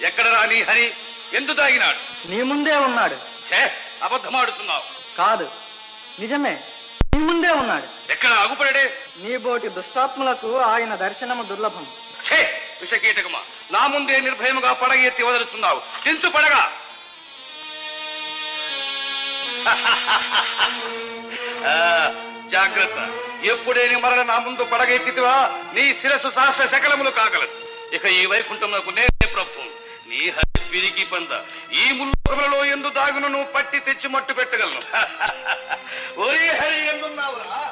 ఎక్కడరా నీ హరి ఎందు దాగినాడు నీ ముందే ఉన్నాడు ఛే అబద్ధమాడుతున్నావు కాదు నిజమే నీ ముందే ఉన్నాడు ఎక్కడ అగుపడే నీ బోటి దుష్టాత్ములకు ఆయన దర్శనము దుర్లభం ఛే విషకీటకమా నా ముందే నిర్భయముగా పడగ ఎత్తి వదులుతున్నావు దించు పడగా ఆ, జాగ్రత్త ఎప్పుడేని మరల నా ముందు పడగ ఎత్తితివా నీ శిరస్సు సహస్ర శకలములు కాగలదు ఇక ఈ వైకుంఠమునకు నేనే ప్రభు నీ హరి పిరికి పంద ఈ ముల్లోకములలో ఎందు దాగును నువ్వు పట్టి తెచ్చి మట్టు పెట్టగలను ఒరే హరి ఎందున్నావురా